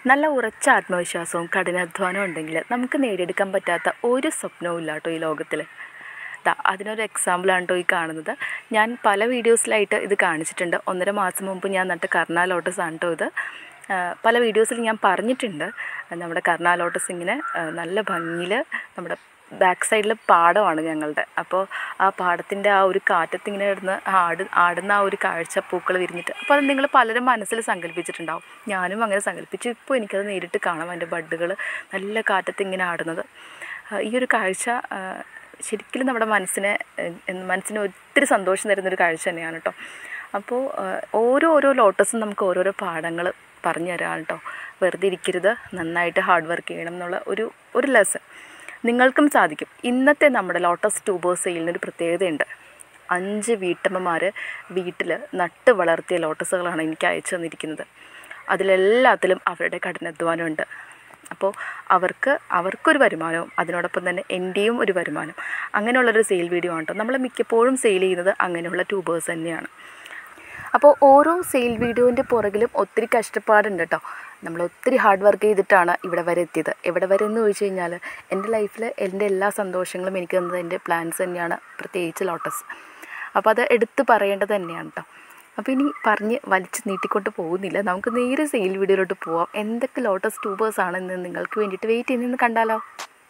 നല്ല ഉറച്ച ആത്മവിശ്വാസവും കഠിനാധ്വാനവും ഉണ്ടെങ്കിൽ നമുക്ക് നേടിയെടുക്കാൻ പറ്റാത്ത ഒരു സ്വപ്നവും ഇല്ല കേട്ടോ ഈ ലോകത്തിൽ ദാ അതിനൊരു എക്സാമ്പിളാണ് കേട്ടോ ഈ കാണുന്നത് ഞാൻ പല വീഡിയോസിലായിട്ട് ഇത് കാണിച്ചിട്ടുണ്ട് ഒന്നര മാസം മുമ്പ് ഞാൻ നട്ട കർണാ ലോട്ടസ് ആണ് കേട്ടോ ഇത് ആ, പല വീഡിയോസിൽ ഞാൻ പറഞ്ഞിട്ടുണ്ട് നമ്മുടെ കർണാ ലോട്ടസ് ഇങ്ങനെ ആ, നല്ല ഭംഗിയിൽ നമ്മുടെ ബാക്ക് സൈഡിൽ പാടമാണ് ഞങ്ങളുടെ അപ്പോൾ ആ പാടത്തിൻ്റെ ആ ഒരു കാറ്റത്തിങ്ങനെ ഇടുന്ന ആട് ആടുന്ന ആ ഒരു കാഴ്ച പൂക്കൾ വിരിഞ്ഞിട്ട് അപ്പോൾ അത് നിങ്ങൾ പലരും മനസ്സിൽ സങ്കല്പിച്ചിട്ടുണ്ടാവും ഞാനും അങ്ങനെ സങ്കല്പിച്ചു ഇപ്പോൾ എനിക്കത് നേരിട്ട് കാണാം അതിൻ്റെ ബഡ്ഡുകൾ നല്ല കാറ്റത്ത് ഇങ്ങനെ ആടുന്നത് ആ, ഈ ഒരു കാഴ്ച ആ, ശരിക്കും നമ്മുടെ മനസ്സിനെ ഏഹ്, മനസ്സിന് ഒത്തിരി സന്തോഷം തരുന്നൊരു കാഴ്ച തന്നെയാണ് കേട്ടോ അപ്പോൾ ഏഹ്, ഓരോ ഓരോ ലോട്ടസും നമുക്ക് ഓരോരോ പാഠങ്ങൾ പറഞ്ഞു തരാം കേട്ടോ വെറുതെ ഇരിക്കരുത് നന്നായിട്ട് ഹാർഡ് വർക്ക് ചെയ്യണം എന്നുള്ള ഒരു ഒരു ലെസൺ നിങ്ങൾക്കും സാധിക്കും ഇന്നത്തെ നമ്മുടെ ലോട്ടസ് ട്യൂബേഴ്സ് സെയിലിനൊരു പ്രത്യേകതയുണ്ട് അഞ്ച് വീട്ടമ്മമാർ വീട്ടിൽ നട്ട് വളർത്തിയ ലോട്ടസുകളാണ് എനിക്ക് അയച്ചു തന്നിരിക്കുന്നത് അതിലെല്ലാത്തിലും അവരുടെ കഠിനാധ്വാനമുണ്ട് അപ്പോൾ അവർക്ക് അവർക്കൊരു വരുമാനവും അതിനോടൊപ്പം തന്നെ എൻ്റെയും ഒരു വരുമാനം അങ്ങനെയുള്ളൊരു സെയിൽ വീഡിയോ ആണ് കേട്ടോ നമ്മൾ മിക്കപ്പോഴും സെയിൽ ചെയ്യുന്നത് അങ്ങനെയുള്ള ട്യൂബേഴ്സ് തന്നെയാണ് അപ്പോൾ ഓരോ സെയിൽ വീഡിയോൻ്റെ പുറകിലും ഒത്തിരി കഷ്ടപ്പാടുണ്ട് കേട്ടോ നമ്മൾ ഒത്തിരി ഹാർഡ് വർക്ക് ചെയ്തിട്ടാണ് ഇവിടെ വരെ എത്തിയത് എവിടെ വരെ എന്ന് ചോദിച്ചു കഴിഞ്ഞാൽ എൻ്റെ ലൈഫിൽ എൻ്റെ എല്ലാ സന്തോഷങ്ങളും എനിക്ക് തന്നത് എൻ്റെ പ്ലാൻസ് തന്നെയാണ് പ്രത്യേകിച്ച് ലോട്ടസ് അപ്പോൾ അത് എടുത്ത് പറയേണ്ടത് തന്നെയാണ് കേട്ടോ അപ്പോൾ ഇനി പറഞ്ഞ് വലിച്ച് നീട്ടിക്കൊണ്ട് പോകുന്നില്ല നമുക്ക് നേരെ സെയിൽ വീഡിയോയിലോട്ട് പോവാം എന്തൊക്കെ ലോട്ടസ് ട്യൂബേഴ്സ് ആണെന്ന് നിങ്ങൾക്ക് വേണ്ടിയിട്ട് വെയിറ്റ് ചെയ്യുന്നതെന്ന് കണ്ടാലോ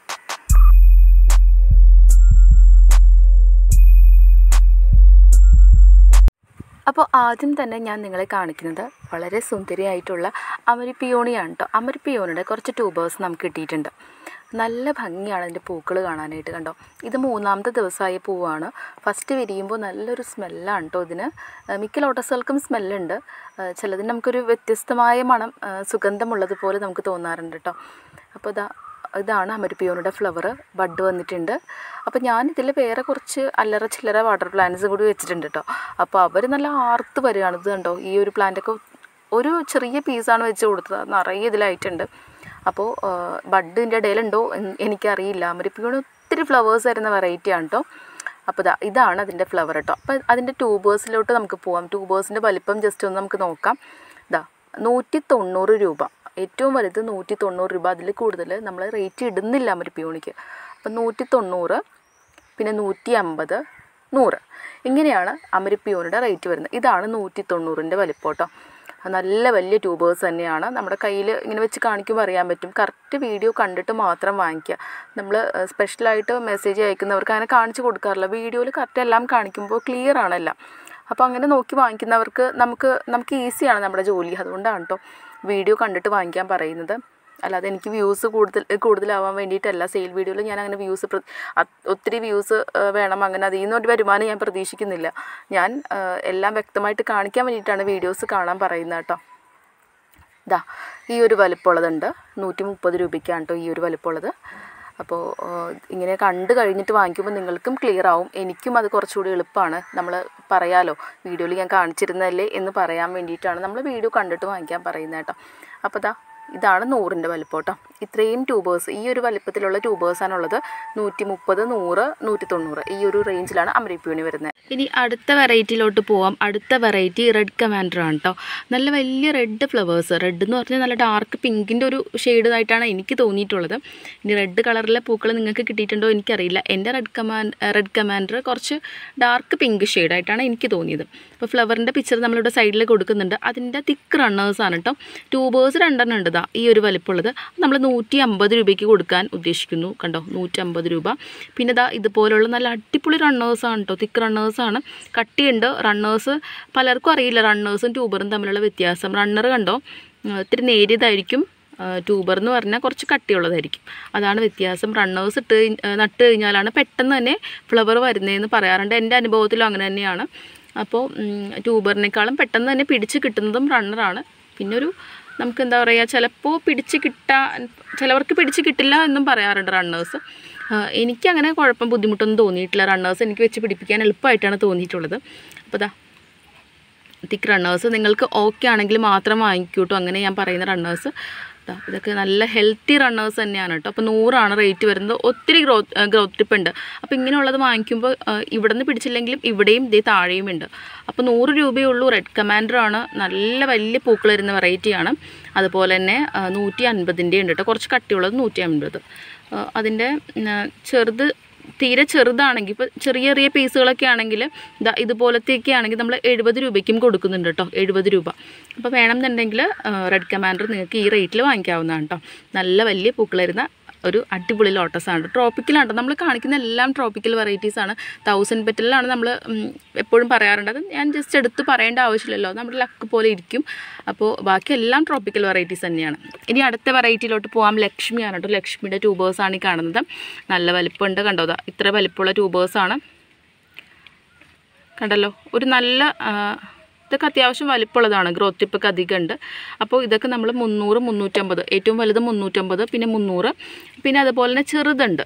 അപ്പോൾ ആദ്യം തന്നെ ഞാൻ നിങ്ങളെ കാണിക്കുന്നത് വളരെ സുന്ദരിയായിട്ടുള്ള അമരിപ്പിയോണിയാണ് കേട്ടോ അമരിപ്പിയോണിയുടെ കുറച്ച് ട്യൂബേഴ്സ് നമുക്ക് കിട്ടിയിട്ടുണ്ട് നല്ല ഭംഗിയാണ് അതിൻ്റെ പൂക്കൾ കാണാനായിട്ട് കണ്ടോ ഇത് മൂന്നാമത്തെ ദിവസമായ പൂവാണ് ഫസ്റ്റ് വിരിയുമ്പോൾ നല്ലൊരു സ്മെല്ലാണ് കേട്ടോ ഇതിന് ആ, മിക്ക ലോട്ടസുകൾക്കും സ്മെല്ലുണ്ട് ആ, ചിലതിന് നമുക്കൊരു വ്യത്യസ്തമായ മണം ആ, സുഗന്ധമുള്ളതുപോലെ നമുക്ക് തോന്നാറുണ്ട് കേട്ടോ അപ്പോൾ ഇതാ ഇതാണ് അമരിപ്പിയോണിയുടെ ഫ്ലവർ ബഡ് വന്നിട്ടുണ്ട് അപ്പോൾ ഞാനിതിൽ വേറെ കുറച്ച് അല്ലറ ചില്ലറ വാട്ടർ പ്ലാന്റ്സ് കൂടി വെച്ചിട്ടുണ്ട് കേട്ടോ അപ്പോൾ അവർ നല്ല ആർത്ത് വരികയാണ് ഇത് കണ്ടോ ഈ ഒരു പ്ലാന്റൊക്കെ ഒരു ചെറിയ പീസാണ് വെച്ച് കൊടുത്തത് അത് നിറയെ ഇതിലായിട്ടുണ്ട് അപ്പോൾ ബഡിൻ്റെ ഇടയിലുണ്ടോ എന്ന് എനിക്കറിയില്ല അമരിപ്പിയോട് ഒത്തിരി ഫ്ലവേഴ്സ് വരുന്ന വെറൈറ്റിയാണ് കേട്ടോ അപ്പോൾ ഇതാ ഇതാണ് അതിൻ്റെ ഫ്ലവർ കേട്ടോ അപ്പോൾ അതിൻ്റെ ട്യൂബേഴ്സിലോട്ട് നമുക്ക് പോവാം ട്യൂബേഴ്സിൻ്റെ വലിപ്പം ജസ്റ്റ് ഒന്ന് നമുക്ക് നോക്കാം ഇതാ നൂറ്റി തൊണ്ണൂറ് രൂപ ഏറ്റവും വലുത് നൂറ്റി തൊണ്ണൂറ് രൂപ അതിൽ കൂടുതൽ നമ്മൾ റേറ്റ് ഇടുന്നില്ല അമരിപ്പിയോണിക്ക് അപ്പം നൂറ്റി തൊണ്ണൂറ് പിന്നെ നൂറ്റി അമ്പത് നൂറ് ഇങ്ങനെയാണ് അമരിപ്പിയോണിയുടെ റേറ്റ് വരുന്നത് ഇതാണ് നൂറ്റി തൊണ്ണൂറിൻ്റെ വലിപ്പം കേട്ടോ അത് നല്ല വലിയ ട്യൂബേഴ്സ് തന്നെയാണ് നമ്മുടെ കയ്യിൽ ഇങ്ങനെ വെച്ച് കാണിക്കുമ്പോൾ അറിയാൻ പറ്റും കറക്റ്റ് വീഡിയോ കണ്ടിട്ട് മാത്രം വാങ്ങിക്കുക നമ്മൾ സ്പെഷ്യലായിട്ട് മെസ്സേജ് അയക്കുന്നവർക്ക് അങ്ങനെ കാണിച്ചു കൊടുക്കാറില്ല വീഡിയോയിൽ കറക്റ്റ് എല്ലാം കാണിക്കുമ്പോൾ ക്ലിയർ ആണെല്ലാം അപ്പോൾ അങ്ങനെ നോക്കി വാങ്ങിക്കുന്നവർക്ക് നമുക്ക് നമുക്ക് ഈസിയാണ് നമ്മുടെ ജോലി അതുകൊണ്ടാണ് കേട്ടോ വീഡിയോ കണ്ടിട്ട് വാങ്ങിക്കാൻ പറയുന്നത് അല്ലാതെ എനിക്ക് വ്യൂസ് കൂടുതൽ കൂടുതലാവാൻ വേണ്ടിയിട്ടല്ല സെയിൽ വീഡിയോയിൽ ഞാൻ അങ്ങനെ വ്യൂസ് ഒത്തിരി വ്യൂസ് വേണം അങ്ങനെ അതിൽ നിന്നൊരു വരുമാനം ഞാൻ പ്രതീക്ഷിക്കുന്നില്ല ഞാൻ ആ, എല്ലാം വ്യക്തമായിട്ട് കാണിക്കാൻ വേണ്ടിയിട്ടാണ് വീഡിയോസ് കാണാൻ പറയുന്നത് കേട്ടോ ഇതാ ഈ ഒരു വലിപ്പമുള്ളതുണ്ട് നൂറ്റി മുപ്പത് രൂപയ്ക്കാണ് കേട്ടോ ഈ ഒരു വലിപ്പമുള്ളത് അപ്പോൾ ആ, ഇങ്ങനെ കണ്ട് കഴിഞ്ഞിട്ട് വാങ്ങിക്കുമ്പോൾ നിങ്ങൾക്കും ക്ലിയർ ആവും എനിക്കും അത് കുറച്ചുകൂടി എളുപ്പമാണ് നമ്മൾ പറയാലോ വീഡിയോയിൽ ഞാൻ കാണിച്ചിരുന്നതല്ലേ എന്ന് പറയാൻ വേണ്ടിയിട്ടാണ് നമ്മൾ വീഡിയോ കണ്ടിട്ട് വാങ്ങിക്കാൻ പറയുന്നത് കേട്ടോ അപ്പോൾ ദാ ഇതാണ് നൂറിൻ്റെ വലിപ്പം കേട്ടോ ഇത്രയും ട്യൂബേഴ്സ് ഈ ഒരു വലിപ്പത്തിലുള്ള ട്യൂബേഴ്സാണുള്ളത് നൂറ്റി മുപ്പത് നൂറ് നൂറ്റി തൊണ്ണൂറ് ഈ ഒരു റേഞ്ചിലാണ് അമരിപ്യൂണി വരുന്നത് ഇനി അടുത്ത വെറൈറ്റിയിലോട്ട് പോവാം അടുത്ത വെറൈറ്റി റെഡ് കമാൻഡർ ആണ് കേട്ടോ നല്ല വലിയ റെഡ് ഫ്ലവേഴ്സ് റെഡ് എന്ന് പറഞ്ഞാൽ നല്ല ഡാർക്ക് പിങ്കിൻ്റെ ഒരു ഷെയ്ഡ് ആയിട്ടാണ് എനിക്ക് തോന്നിയിട്ടുള്ളത് ഇനി റെഡ് കളറിലെ പൂക്കൾ നിങ്ങൾക്ക് കിട്ടിയിട്ടുണ്ടോ എനിക്കറിയില്ല എൻ്റെ റെഡ് കമാൻ റെഡ് കമാൻഡർ കുറച്ച് ഡാർക്ക് പിങ്ക് ഷെയ്ഡായിട്ടാണ് എനിക്ക് തോന്നിയത് അപ്പോൾ ഫ്ലവറിൻ്റെ പിക്ചർ നമ്മളിവിടെ സൈഡിൽ കൊടുക്കുന്നുണ്ട് അതിൻ്റെ തിക്ക് റണ്ണേഴ്സാണ് കേട്ടോ ട്യൂബേഴ്സ് രണ്ടെണ്ണം ഉണ്ട് ദാ ഈ ഒരു വലിപ്പമുള്ളത് നമ്മൾ നൂറ്റി അമ്പത് രൂപയ്ക്ക് കൊടുക്കാൻ ഉദ്ദേശിക്കുന്നു കണ്ടോ നൂറ്റി അമ്പത് രൂപ പിന്നെ ദാ ഇതുപോലുള്ള നല്ല അടിപൊളി റണ്ണേഴ്സാണ് കേട്ടോ തിക്ക് റണ്ണേഴ്സാണ് കട്ടിയുണ്ട് റണ്ണേഴ്സ് പലർക്കും അറിയില്ല റണ്ണേഴ്സും ട്യൂബറും തമ്മിലുള്ള വ്യത്യാസം റണ്ണർ കണ്ടോ ഉം, ഇത്തിരി നേരിയതായിരിക്കും ട്യൂബർ എന്ന് പറഞ്ഞാൽ കുറച്ച് കട്ടിയുള്ളതായിരിക്കും അതാണ് വ്യത്യാസം റണ്ണേഴ്സ് ഇട്ട് കഴി- ആ, നട്ട് കഴിഞ്ഞാലാണ് പെട്ടെന്ന് തന്നെ ഫ്ലവർ വരുന്നതെന്ന് പറയാറുണ്ട് എൻ്റെ അനുഭവത്തിലും അങ്ങനെ തന്നെയാണ് അപ്പോൾ ട്യൂബറിനേക്കാളും പെട്ടെന്ന് തന്നെ പിടിച്ച് കിട്ടുന്നതും റണ്ണറാണ് പിന്നെ ഒരു നമുക്ക് എന്താ പറയുക ചിലപ്പോൾ പിടിച്ച് കിട്ടാൻ ചിലവർക്ക് പിടിച്ച് കിട്ടില്ല എന്നും പറയാറുണ്ട് റണ്ണേഴ്സ് എനിക്കങ്ങനെ കുഴപ്പം ബുദ്ധിമുട്ടൊന്നും തോന്നിയിട്ടില്ല റണ്ണേഴ്സ് എനിക്ക് വെച്ച് പിടിപ്പിക്കാൻ എളുപ്പമായിട്ടാണ് തോന്നിയിട്ടുള്ളത് അപ്പോൾ ദാ തിക്ക് റണ്ണേഴ്സ് നിങ്ങൾക്ക് ഓക്കെ ആണെങ്കിൽ മാത്രം വാങ്ങിക്കൂട്ടോ അങ്ങനെ ഞാൻ പറയുന്ന റണ്ണേഴ്സ് ഇതൊക്കെ നല്ല ഹെൽത്തി റണ്ണേഴ്സ് തന്നെയാണ് കേട്ടോ അപ്പോൾ നൂറാണ് റേറ്റ് വരുന്നത് ഒത്തിരി ഗ്രോത്ത് ഗ്രോത്ത് ടിപ്പ് ഉണ്ട് അപ്പോൾ ഇങ്ങനെയുള്ളത് വാങ്ങിക്കുമ്പോൾ ഇവിടെ നിന്ന് പിടിച്ചില്ലെങ്കിലും ഇവിടെയും ഇതേ താഴെയും ഉണ്ട് അപ്പോൾ നൂറ് രൂപയേ ഉള്ളൂ റെഡ് കമാൻഡർ ആണ് നല്ല വലിയ പൂക്കൾ വരുന്ന വെറൈറ്റിയാണ് അതുപോലെ തന്നെ ആ, നൂറ്റി അൻപതിൻ്റെ ഉണ്ട് കേട്ടോ കുറച്ച് കട്ടിയുള്ളത് നൂറ്റി അൻപത് ആ, അതിൻ്റെ ഉം, ചെറുത് തീരെ ചെറുതാണെങ്കിൽ ഇപ്പോൾ ചെറിയ ചെറിയ പീസുകളൊക്കെ ആണെങ്കിൽ ഇതാ ഇതുപോലത്തെയൊക്കെ ആണെങ്കിൽ നമ്മൾ എഴുപത് രൂപയ്ക്കും കൊടുക്കുന്നുണ്ട് കേട്ടോ എഴുപത് രൂപ അപ്പോൾ വേണമെന്നുണ്ടെങ്കിൽ റെഡ് കമാൻഡർ നിങ്ങൾക്ക് ഈ റേറ്റിൽ വാങ്ങിക്കാവുന്നതാണ് കേട്ടോ നല്ല വലിയ പൂക്കൾ വരുന്ന ഒരു അടിപൊളി ലോട്ടസാണ് ട്രോപ്പിക്കലാണ് നമ്മൾ കാണിക്കുന്ന എല്ലാം ട്രോപ്പിക്കൽ വെറൈറ്റീസ് ആണ് തൗസൻഡ് പെറ്റലിലാണ് നമ്മൾ എപ്പോഴും പറയാറുണ്ട് അത് ഞാൻ ജസ്റ്റ് എടുത്ത് പറയേണ്ട ആവശ്യമില്ലല്ലോ നമ്മുടെ ലക്ക് പോലെ ഇരിക്കും അപ്പോൾ ബാക്കി എല്ലാം ട്രോപ്പിക്കൽ വെറൈറ്റീസ് തന്നെയാണ് ഇനി അടുത്ത വെറൈറ്റിയിലോട്ട് പോകാം ലക്ഷ്മിയാണ് കേട്ടോ ലക്ഷ്മിയുടെ ട്യൂബേഴ്സാണ് ഈ കാണുന്നത് നല്ല വലിപ്പമുണ്ട് കണ്ടോ ദാ ഇത്ര വലിപ്പമുള്ള ട്യൂബേഴ്സാണ് കണ്ടല്ലോ ഒരു നല്ല ആ, ഇതൊക്കെ അത്യാവശ്യം വലിപ്പമുള്ളതാണ് ഗ്രോത്ത് ടിപ്പൊക്കെ അധികം ഉണ്ട് അപ്പോൾ ഇതൊക്കെ നമ്മൾ മുന്നൂറ് മുന്നൂറ്റമ്പത് ഏറ്റവും വലുത് മുന്നൂറ്റമ്പത് പിന്നെ മുന്നൂറ് പിന്നെ അതുപോലെ തന്നെ ചെറുതുണ്ട്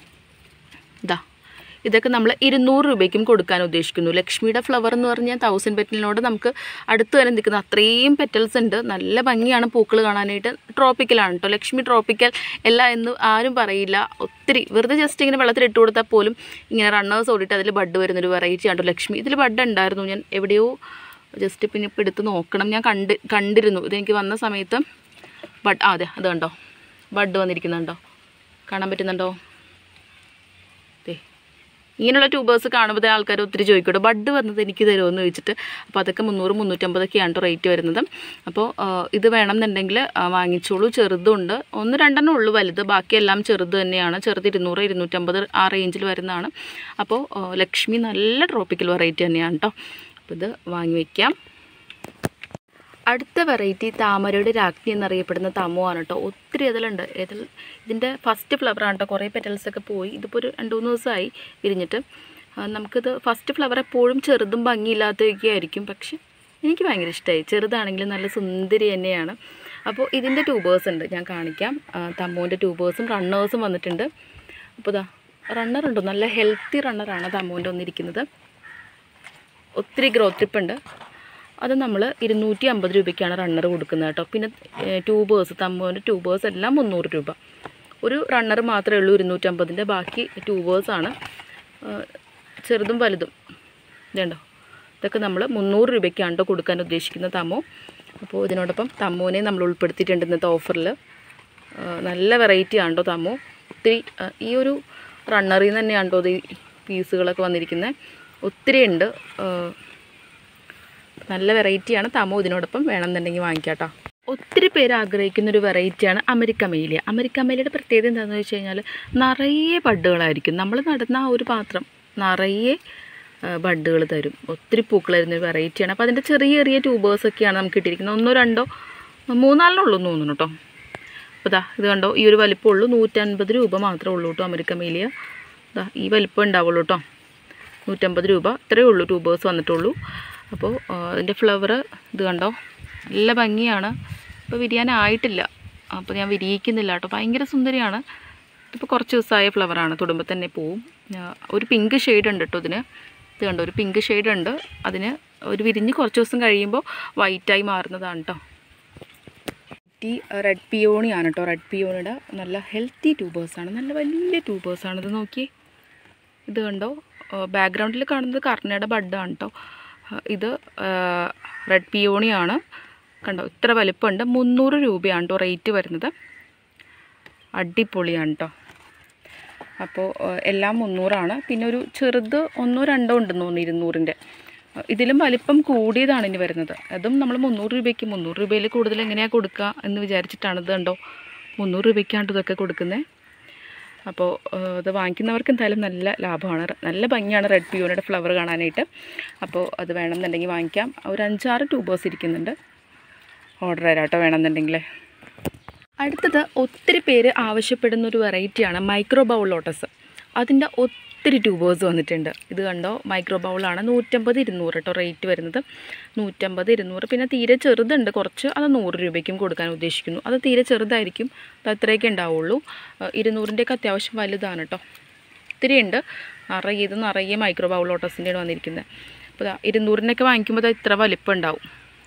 ഇതാ ഇതൊക്കെ നമ്മൾ ഇരുന്നൂറ് രൂപയ്ക്കും കൊടുക്കാൻ ഉദ്ദേശിക്കുന്നു ലക്ഷ്മിയുടെ ഫ്ലവർ എന്ന് പറഞ്ഞാൽ തൗസൻഡ് പെറ്റലിനോട് നമുക്ക് അടുത്ത് വരെ നിൽക്കുന്ന അത്രയും പെറ്റൽസ് ഉണ്ട് നല്ല ഭംഗിയാണ് പൂക്കൾ കാണാനായിട്ട് ട്രോപ്പിക്കലാണ് കേട്ടോ ലക്ഷ്മി ട്രോപ്പിക്കൽ അല്ല എന്ന് ആരും പറയില്ല ഒത്തിരി വെറുതെ ജസ്റ്റ് ഇങ്ങനെ വെള്ളത്തിൽ ഇട്ട് കൊടുത്താൽ പോലും ഇങ്ങനെ റണ്ണേഴ്സ് ഓടിയിട്ട് അതിൽ ബഡ് വരുന്നൊരു വെറൈറ്റി ആണ് ലക്ഷ്മി ഇതിൽ ബഡ് ഉണ്ടായിരുന്നു ഞാൻ എവിടെയോ ജസ്റ്റ് പിന്നെ ഇപ്പോൾ എടുത്ത് നോക്കണം ഞാൻ കണ്ട് കണ്ടിരുന്നു ഇതെനിക്ക് വന്ന സമയത്ത് ബഡ് ആ അതെ അത് കണ്ടോ ബഡ് വന്നിരിക്കുന്നുണ്ടോ കാണാൻ പറ്റുന്നുണ്ടോ ദേ ഇങ്ങനെയുള്ള ട്യൂബേഴ്സ് കാണുമ്പോൾ ആൾക്കാർ ഒത്തിരി ചോദിക്കട്ടോ ബഡ് വന്നത് എനിക്ക് തരുമോ എന്ന് ചോദിച്ചിട്ട് അപ്പോൾ അതൊക്കെ മുന്നൂറ് മുന്നൂറ്റമ്പതൊക്കെയാണ് കേട്ടോ റേറ്റ് വരുന്നത് അപ്പോൾ ആ, ഇത് വേണമെന്നുണ്ടെങ്കിൽ ആ, വാങ്ങിച്ചോളൂ ചെറുതുണ്ട് ഒന്ന് രണ്ടെണ്ണം ഉള്ളൂ വലുത് ബാക്കിയെല്ലാം ചെറുത് തന്നെയാണ് ചെറുത് ഇരുന്നൂറ് ഇരുന്നൂറ്റമ്പത് ആ റേഞ്ചിൽ വരുന്നതാണ് അപ്പോൾ ആ, ലക്ഷ്മി നല്ല ട്രോപ്പിക്കൽ വെറൈറ്റി തന്നെയാണ് കേട്ടോ അപ്പോൾ ഇത് വാങ്ങി വയ്ക്കാം അടുത്ത വെറൈറ്റി താമരയുടെ രാജ്ഞി എന്നറിയപ്പെടുന്ന തമുവാണ് കേട്ടോ ഒത്തിരി ഇതിലുണ്ട് ഇതിൽ ഇതിൻ്റെ ഫസ്റ്റ് ഫ്ലവറാണ് കേട്ടോ കുറേ petals ഒക്കെ പോയി ഇതിപ്പോൾ ഒരു രണ്ട് മൂന്ന് ദിവസമായി വിരിഞ്ഞിട്ട് ആ, നമുക്കിത് ഫസ്റ്റ് ഫ്ലവർ എപ്പോഴും ചെറുതും ഭംഗിയില്ലാത്തതൊക്കെ ആയിരിക്കും പക്ഷെ എനിക്ക് ഭയങ്കര ഇഷ്ടമായി ചെറുതാണെങ്കിലും നല്ല സുന്ദരി തന്നെയാണ് അപ്പോൾ ഇതിൻ്റെ ട്യൂബേഴ്സ് ഉണ്ട് ഞാൻ കാണിക്കാം തമ്മുവിൻ്റെ ട്യൂബേഴ്സും റണ്ണേഴ്സും വന്നിട്ടുണ്ട് അപ്പോൾ ഇതാ റണ്ണർ ഉണ്ടോ നല്ല ഹെൽത്തി റണ്ണറാണ് തമ്മുവിൻ്റെ ഒന്നിരിക്കുന്നത് ഒത്തിരി ഗ്രോത്ത് ടിപ്പ് ഉണ്ട് അത് നമ്മൾ ഇരുന്നൂറ്റി അമ്പത് രൂപയ്ക്കാണ് റണ്ണർ കൊടുക്കുന്നത് കേട്ടോ പിന്നെ ട്യൂബേഴ്സ് തമ്മുവിൻ്റെ ട്യൂബേഴ്സ് എല്ലാം മുന്നൂറ് രൂപ ഒരു റണ്ണർ മാത്രമേ ഉള്ളൂ ഇരുന്നൂറ്റമ്പതിൻ്റെ ബാക്കി ട്യൂബേഴ്സാണ് ചെറുതും വലുതും ഇതുണ്ടോ ഇതൊക്കെ നമ്മൾ മുന്നൂറ് രൂപയ്ക്കാണ് കേട്ടോ കൊടുക്കാൻ ഉദ്ദേശിക്കുന്ന തമ്മു അപ്പോൾ ഇതിനോടൊപ്പം തമ്മുവിനെ നമ്മൾ ഉൾപ്പെടുത്തിയിട്ടുണ്ട് ഇന്നത്തെ ഓഫറിൽ നല്ല വെറൈറ്റി ആണ് കേട്ടോ തമ്മു ഒത്തിരി ആ, ഈ ഒരു റണ്ണറിൽ നിന്ന് തന്നെയാണ് കേട്ടോ ഇത് ഈ പീസുകളൊക്കെ വന്നിരിക്കുന്നത് ഒത്തിരി ഉണ്ട് ആ, നല്ല വെറൈറ്റിയാണ് തമോ ഇതിനോടൊപ്പം വേണമെന്നുണ്ടെങ്കിൽ വാങ്ങിക്കാട്ടോ ഒത്തിരി പേര് ആഗ്രഹിക്കുന്ന ഒരു വെറൈറ്റിയാണ് അമരിക്ക മേലിയ അമരിക്ക മേലിയുടെ പ്രത്യേകത എന്താണെന്ന് വെച്ച് കഴിഞ്ഞാൽ നിറയെ ബഡ്ഡുകളായിരിക്കും നമ്മൾ നടുന്ന ആ ഒരു പാത്രം നിറയെ ബഡ്ഡുകൾ തരും ഒത്തിരി പൂക്കൾ തരുന്ന ഒരു വെറൈറ്റിയാണ് അപ്പോൾ അതിൻ്റെ ചെറിയ ചെറിയ ട്യൂബേഴ്സൊക്കെയാണ് നമുക്ക് ഇട്ടിരിക്കുന്നത് ഒന്നോ രണ്ടോ മൂന്നാലിനുള്ളൂ എന്ന് തോന്നുന്നു കേട്ടോ അപ്പോൾ ഇതാ ഇത് കണ്ടോ ഈ ഒരു വലിപ്പമുള്ളൂ നൂറ്റൻപത് രൂപ മാത്രമേ ഉള്ളൂ കേട്ടോ അമരിക്ക മേലിയ ഇതാ ഈ വലിപ്പം ഉണ്ടാവുള്ളൂ കേട്ടോ നൂറ്റമ്പത് രൂപ ഇത്രയേ ഉള്ളൂ ട്യൂബേഴ്സ് വന്നിട്ടുള്ളൂ അപ്പോൾ ആ, അതിൻ്റെ ഫ്ലവർ ഇത് കണ്ടോ നല്ല ഭംഗിയാണ് ഇപ്പോൾ വിരിയാനായിട്ടില്ല അപ്പോൾ ഞാൻ വിരിയിക്കുന്നില്ല കേട്ടോ ഭയങ്കര സുന്ദരിയാണ് ഇതിപ്പോൾ കുറച്ച് ദിവസമായ ഫ്ലവറാണ് തൊടുമ്പോൾ തന്നെ പോവും ആ, ഒരു പിങ്ക് ഷെയ്ഡ് ഉണ്ട് കേട്ടോ ഇതിന് ഇത് കണ്ടോ ഒരു പിങ്ക് ഷെയ്ഡ് ഉണ്ട് അതിന് ഒരു വിരിഞ്ഞ് കുറച്ച് ദിവസം കഴിയുമ്പോൾ വൈറ്റായി മാറുന്നതാണ് കേട്ടോ ഈ റെഡ് പിയോണിയാണ് കേട്ടോ റെഡ് പിയോണിയുടെ നല്ല ഹെൽത്തി ട്യൂബേഴ്സാണ് നല്ല വലിയ ട്യൂബേഴ്സാണ് ഇത് നോക്കിയേ ഇത് കണ്ടോ ബാക്ക്ഗ്രൗണ്ടിൽ കാണുന്നത് കർണയുടെ ബഡാണ് കേട്ടോ ഇത് റെഡ് പിയോണിയാണ് കണ്ടോ ഇത്ര വലിപ്പമുണ്ട് മുന്നൂറ് രൂപയാണ് കേട്ടോ റേറ്റ് വരുന്നത് അടിപൊളിയാണ് കേട്ടോ അപ്പോൾ എല്ലാം മുന്നൂറാണ് പിന്നെ ഒരു ചെറുത് ഒന്നോ രണ്ടോ ഉണ്ടെന്ന് തോന്നുന്നു ഇരുന്നൂറിൻ്റെ ഇതിലും വലിപ്പം കൂടിയതാണ് ഇനി വരുന്നത് അതും നമ്മൾ മുന്നൂറ് രൂപയ്ക്ക് മുന്നൂറ് രൂപയിൽ കൂടുതൽ എങ്ങനെയാണ് കൊടുക്കുക എന്ന് വിചാരിച്ചിട്ടാണ് ഇത് കണ്ടോ മുന്നൂറ് രൂപയ്ക്കാണ് ഇതൊക്കെ കൊടുക്കുന്നത് അപ്പോൾ ഇത് വാങ്ങിക്കുന്നവർക്ക് എന്തായാലും നല്ല ലാഭമാണ് റെ- നല്ല ഭംഗിയാണ് റെഡ് പിയോണിയുടെ ഫ്ലവർ കാണാനായിട്ട് അപ്പോൾ അത് വേണമെന്നുണ്ടെങ്കിൽ വാങ്ങിക്കാം ഒരു അഞ്ചാറ് ട്യൂബേഴ്സ് ഇരിക്കുന്നുണ്ട് ഓർഡർ തരാം കേട്ടോ വേണമെന്നുണ്ടെങ്കിൽ അടുത്തത് ഒത്തിരി പേര് ആവശ്യപ്പെടുന്ന ഒരു വെറൈറ്റിയാണ് മൈക്രോ ബൗൾ ലോട്ടസ് അതിൻ്റെ ഒത്തിരി ട്യൂബേഴ്സ് വന്നിട്ടുണ്ട് ഇത് കണ്ടോ മൈക്രോ ബൗളാണ് നൂറ്റമ്പത് ഇരുന്നൂറ് കേട്ടോ റേറ്റ് വരുന്നത് നൂറ്റമ്പത് ഇരുന്നൂറ് പിന്നെ തീരെ ചെറുതുണ്ട് കുറച്ച് അത് നൂറ് രൂപയ്ക്കും കൊടുക്കാൻ ഉദ്ദേശിക്കുന്നു അത് തീരെ ചെറുതായിരിക്കും അത് അത്രയൊക്കെ ഉണ്ടാവുള്ളൂ ഏഹ് ഇരുന്നൂറിൻ്റെയൊക്കെ അത്യാവശ്യം വലുതാണ് കേട്ടോ ഒത്തിരി ഉണ്ട് നിറയെ ഇത് നിറയെ മൈക്രോ ബൗൾ ലോട്ടസിൻ്റെയാണ് വന്നിരിക്കുന്നത് അപ്പോൾ ഇതാ ഇരുന്നൂറിനൊക്കെ വാങ്ങിക്കുമ്പോൾ ദാ ഇത്ര വലിപ്പം ഉണ്ടാവും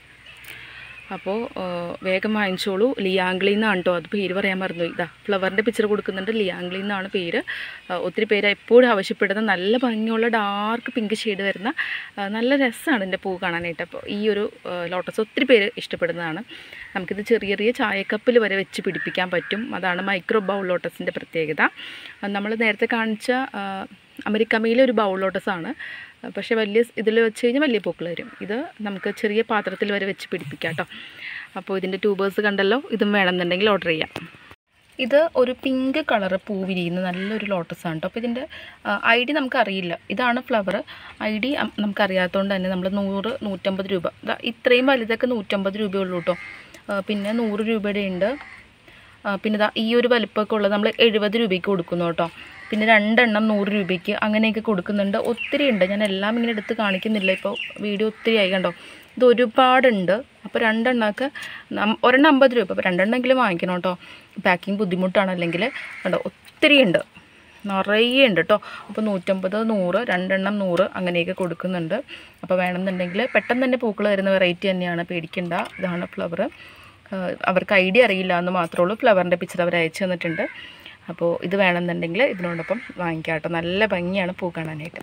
അപ്പോൾ വേഗം വാങ്ങിച്ചോളൂ ലിയാംഗ്ലി എന്നാണ് കേട്ടോ അത് പേര് പറയാൻ മറന്നു ഇതാ ഫ്ലവറിൻ്റെ പിക്ചർ കൊടുക്കുന്നുണ്ട് ലിയാംഗ്ലി എന്നാണ് പേര് ആ, ഒത്തിരി പേര് എപ്പോഴും ആവശ്യപ്പെടുന്ന നല്ല ഭംഗിയുള്ള ഡാർക്ക് പിങ്ക് ഷെയ്ഡ് വരുന്ന ആ, നല്ല രസമാണ് എൻ്റെ പൂ കാണാനായിട്ട് അപ്പോൾ ഈ ഒരു ലോട്ടസ് ഒത്തിരി പേര് ഇഷ്ടപ്പെടുന്നതാണ് നമുക്കിത് ചെറിയ ചെറിയ ചായക്കപ്പിൽ വരെ വെച്ച് പിടിപ്പിക്കാൻ പറ്റും അതാണ് മൈക്രോ ബൗൾ ലോട്ടസിൻ്റെ പ്രത്യേകത നമ്മൾ നേരത്തെ കാണിച്ച ആ, അമരിക്കമയിലെ ഒരു ബൗൾ ലോട്ടസാണ് പക്ഷേ വലിയ ഇതിൽ വെച്ച് കഴിഞ്ഞാൽ വലിയ പൂക്കൾ വരും ഇത് നമുക്ക് ചെറിയ പാത്രത്തിൽ വരെ വെച്ച് പിടിപ്പിക്കാം കേട്ടോ അപ്പോൾ ഇതിൻ്റെ ട്യൂബേഴ്സ് കണ്ടല്ലോ ഇതും വേണമെന്നുണ്ടെങ്കിൽ ഓർഡർ ചെയ്യാം ഇത് ഒരു പിങ്ക് കളറ് പൂ വിരിയുന്ന നല്ലൊരു ലോട്ടസാണ് കേട്ടോ അപ്പോൾ ഇതിൻ്റെ ഐ ഡി നമുക്കറിയില്ല ഇതാണ് ഫ്ലവർ ഐ ഡി നമുക്കറിയാത്തതുകൊണ്ട് തന്നെ നമ്മൾ നൂറ് നൂറ്റമ്പത് രൂപ ദാ ഇത്രയും വലുതൊക്കെ നൂറ്റമ്പത് രൂപയുള്ളൂ കേട്ടോ ആ, പിന്നെ നൂറ് രൂപയുടെ ഉണ്ട് ആ, പിന്നെ ദാ ഈ ഒരു വലിപ്പമൊക്കെ ഉള്ളത് നമ്മൾ എഴുപത് രൂപയ്ക്ക് കൊടുക്കുന്നു കേട്ടോ പിന്നെ രണ്ടെണ്ണം നൂറ് രൂപയ്ക്ക് അങ്ങനെയൊക്കെ കൊടുക്കുന്നുണ്ട് ഒത്തിരി ഉണ്ട് ഞാൻ എല്ലാം ഇങ്ങനെ എടുത്ത് കാണിക്കുന്നില്ല ഇപ്പോൾ വീഡിയോ ഒത്തിരി ആയി കണ്ടോ ഇത് ഒരുപാടുണ്ട് അപ്പോൾ രണ്ടെണ്ണമൊക്കെ നം- ഒരെണ്ണം അമ്പത് രൂപ അപ്പോൾ രണ്ടെണ്ണമെങ്കിലും വാങ്ങിക്കണം കേട്ടോ പാക്കിങ് ബുദ്ധിമുട്ടാണ് അല്ലെങ്കിൽ കണ്ടോ ഒത്തിരി ഉണ്ട് നിറയെ ഉണ്ട് കേട്ടോ അപ്പോൾ നൂറ്റമ്പത് നൂറ് രണ്ടെണ്ണം നൂറ് അങ്ങനെയൊക്കെ കൊടുക്കുന്നുണ്ട് അപ്പോൾ വേണമെന്നുണ്ടെങ്കിൽ പെട്ടെന്ന് തന്നെ പൂക്കൾ വരുന്ന വെറൈറ്റി തന്നെയാണ് പേടിക്കണ്ട ഇതാണ് ഫ്ലവർ അവർക്ക് ഐഡിയ അറിയില്ല എന്ന് മാത്രമേ ഉള്ളൂ ഫ്ലവറിൻ്റെ പിക്ചർ അവർ അയച്ചു തന്നിട്ടുണ്ട് അപ്പോൾ ഇത് വേണമെന്നുണ്ടെങ്കിൽ ഇതിനോടൊപ്പം വാങ്ങിക്കാം കേട്ടോ നല്ല ഭംഗിയാണ് പൂ കാണാനായിട്ട്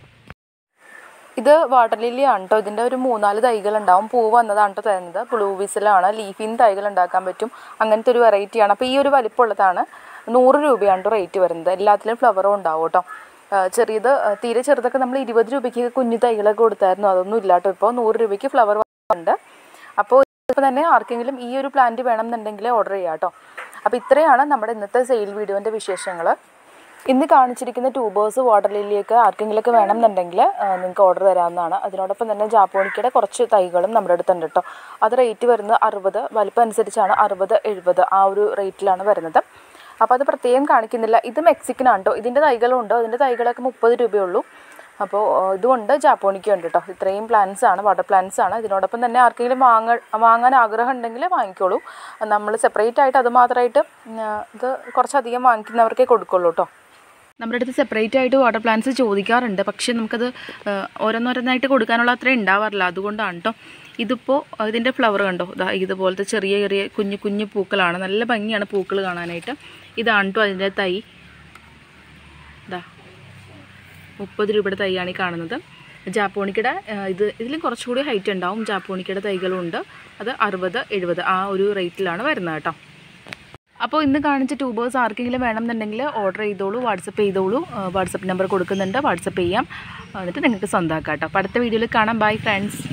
ഇത് വാട്ടർ ലില്ലി ആണ് കേട്ടോ ഇതിൻ്റെ ഒരു മൂന്നാല് തൈകൾ ഉണ്ടാവും പൂ വന്നതാണ് കേട്ടോ തരുന്നത് ബ്ലൂ വിസിലാണ് ലീഫിൻ തൈകൾ ഉണ്ടാക്കാൻ പറ്റും അങ്ങനത്തെ ഒരു വെറൈറ്റിയാണ് അപ്പോൾ ഈ ഒരു വലിപ്പമുള്ളതാണ് നൂറ് രൂപയാണ് കേട്ടോ റേറ്റ് വരുന്നത് എല്ലാത്തിലും ഫ്ലവറും ഉണ്ടാവും കേട്ടോ ആ, ചെറിയത് ആ, തീരെ ചെറുതൊക്കെ നമ്മൾ ഇരുപത് രൂപയ്ക്ക് കുഞ്ഞു തൈകളൊക്കെ കൊടുത്തായിരുന്നു അതൊന്നും ഇല്ല കേട്ടോ ഇപ്പോൾ നൂറ് രൂപയ്ക്ക് ഫ്ലവർ ഉണ്ട് അപ്പോൾ ഇപ്പോൾ തന്നെ ആർക്കെങ്കിലും ഈ ഒരു പ്ലാന്റ് വേണമെന്നുണ്ടെങ്കിൽ ഓർഡർ ചെയ്യാം കേട്ടോ അപ്പോൾ ഇത്രയാണ് നമ്മുടെ ഇന്നത്തെ സെയിൽ വീഡിയോൻ്റെ വിശേഷങ്ങൾ ഇന്ന് കാണിച്ചിരിക്കുന്ന ട്യൂബേഴ്സ് വാട്ടർ ലില്ലിയൊക്കെ ആർക്കെങ്കിലുമൊക്കെ വേണമെന്നുണ്ടെങ്കിൽ നിങ്ങൾക്ക് ഓർഡർ തരാവുന്നതാണ് അതിനോടൊപ്പം തന്നെ ജാപ്പോണിക്കയുടെ കുറച്ച് തൈകളും നമ്മുടെ അടുത്തുണ്ട് കേട്ടോ അത് റേറ്റ് വരുന്നത് അറുപത് വലിപ്പം അനുസരിച്ചാണ് അറുപത് എഴുപത് ആ ഒരു റേറ്റിലാണ് വരുന്നത് അപ്പോൾ അത് പ്രത്യേകം കാണിക്കുന്നില്ല ഇത് മെക്സിക്കൻ ആണ് കേട്ടോ ഇതിൻ്റെ തൈകളും ഉണ്ട് അതിൻ്റെ തൈകളൊക്കെ മുപ്പത് രൂപയുള്ളൂ അപ്പോൾ ഏഹ്, ഇതുമുണ്ട് ജാപ്പോണിക്കും ഉണ്ട് കേട്ടോ ഇത്രയും പ്ലാന്റ്സ് ആണ് വാട്ടർ പ്ലാന്റ്സ് ആണ് ഇതിനോടൊപ്പം തന്നെ ആർക്കെങ്കിലും വാങ്ങ വാങ്ങാൻ ആഗ്രഹം ഉണ്ടെങ്കിൽ വാങ്ങിക്കോളൂ നമ്മൾ സെപ്പറേറ്റ് ആയിട്ട് അത് മാത്രമായിട്ട് ഉം, ഇത് കുറച്ചധികം വാങ്ങിക്കുന്നവർക്കേ കൊടുക്കുള്ളൂ കേട്ടോ നമ്മുടെ അടുത്ത് സെപ്പറേറ്റ് ആയിട്ട് വാട്ടർ പ്ലാന്റ്സ് ചോദിക്കാറുണ്ട് പക്ഷേ നമുക്കത് ഏഹ്, ഓരോന്നോരോന്നായിട്ട് കൊടുക്കാനുള്ള അത്രയും ഉണ്ടാവാറില്ല അതുകൊണ്ടാണ് കേട്ടോ ഇതിപ്പോൾ ഇതിൻ്റെ ഫ്ലവർ കണ്ടോ ദാ ഇതുപോലത്തെ ചെറിയ ചെറിയ കുഞ്ഞു കുഞ്ഞു പൂക്കളാണ് നല്ല ഭംഗിയാണ് പൂക്കൾ കാണാനായിട്ട് ഇതാണ് കേട്ടോ അതിൻ്റെ തൈ ഇതാ മുപ്പത് രൂപയുടെ തൈയാണ് ഈ കാണുന്നത് ജാപ്പോണിക്കയുടെ ഏഹ്, ഇത് ഇതിലും കുറച്ചുകൂടി ഹൈറ്റ് ഉണ്ടാവും ജാപ്പോണിക്കയുടെ തൈകളും ഉണ്ട് അത് അറുപത് എഴുപത് ആ ഒരു റേറ്റിലാണ് വരുന്നത് കേട്ടോ അപ്പോൾ ഇന്ന് കാണിച്ച ട്യൂബേഴ്സ് ആർക്കെങ്കിലും വേണമെന്നുണ്ടെങ്കിൽ ഓർഡർ ചെയ്തോളൂ വാട്സപ്പ് ചെയ്തോളൂ വാട്സപ്പ് നമ്പർ കൊടുക്കുന്നുണ്ട് വാട്സപ്പ് ചെയ്യാം എന്നിട്ട് നിങ്ങൾക്ക് സ്വന്തമാക്കാം കേട്ടോ അപ്പോൾ അടുത്ത വീഡിയോയിൽ കാണാം ബൈ ഫ്രണ്ട്സ്